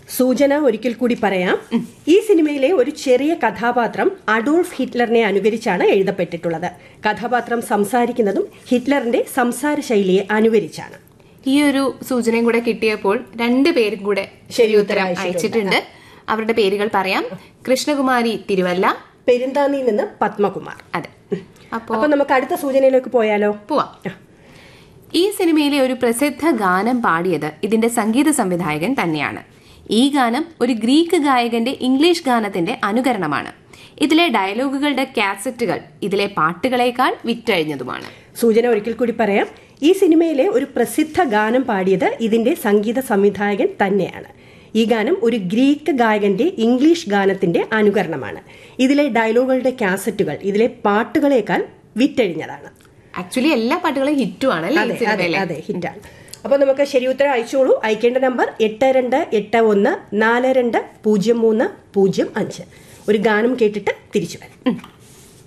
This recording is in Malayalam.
സൂചന ഒരിക്കൽ കൂടി പറയാം ഈ സിനിമയിലെ ഒരു ചെറിയ കഥാപാത്രം അഡോൾഫ് ഹിറ്റ്ലറിനെ അനുകരിച്ചാണ് എഴുതപ്പെട്ടിട്ടുള്ളത് കഥാപാത്രം സംസാരിക്കുന്നതും ഹിറ്റ്ലറിന്റെ സംസാര ശൈലിയെ അനുകരിച്ചാണ് ഈ ഒരു സൂചനയും കൂടെ കിട്ടിയപ്പോൾ രണ്ട് പേരും കൂടെ ശരി ഉത്തരം അയച്ചിട്ടുണ്ട് അവരുടെ പേരുകൾ പറയാം കൃഷ്ണകുമാരി തിരുവല്ല പെരുന്താന്നിയിൽ നിന്ന് പത്മകുമാർ അതെ അപ്പോ അപ്പൊ നമുക്ക് അടുത്ത സൂചനയിലേക്ക് പോയാലോ പോവാം ഈ സിനിമയിലെ ഒരു പ്രസിദ്ധ ഗാനം പാടിയത് ഇതിന്റെ സംഗീത സംവിധായകൻ തന്നെയാണ് ഈ ഗാനം ഒരു ഗ്രീക്ക് ഗായകന്റെ ഇംഗ്ലീഷ് ഗാനത്തിന്റെ അനുകരണമാണ് ഇതിലെ ഡയലോഗുകളുടെ കാസറ്റുകൾ ഇതിലെ പാട്ടുകളേക്കാൾ വിറ്റഴിഞ്ഞതുമാണ് സൂചന ഒരിക്കൽ കൂടി പറയാം ഈ സിനിമയിലെ ഒരു പ്രസിദ്ധ ഗാനം പാടിയത് ഇതിന്റെ സംഗീത സംവിധായകൻ തന്നെയാണ് ഈ ഗാനം ഒരു ഗ്രീക്ക് ഗായകന്റെ ഇംഗ്ലീഷ് ഗാനത്തിന്റെ അനുകരണമാണ് ഇതിലെ ഡയലോഗുകളുടെ കാസറ്റുകൾ ഇതിലെ പാട്ടുകളേക്കാൾ വിറ്റഴിഞ്ഞതാണ് ആക്ച്വലി എല്ലാ പാട്ടുകളും ഹിറ്റുമാണ് അല്ലേ ഈ അതെ അതെ സിനിമയിലെ അതെ ഹിറ്റാണ് അപ്പൊ നമുക്ക് ശരി ഉത്തരം അയച്ചോളൂ അയക്കേണ്ട നമ്പർ എട്ട് രണ്ട് എട്ട് ഒന്ന് നാല് രണ്ട് പൂജ്യം മൂന്ന് പൂജ്യം അഞ്ച് ഒരു ഗാനം കേട്ടിട്ട് തിരിച്ചു വരാം ഉം.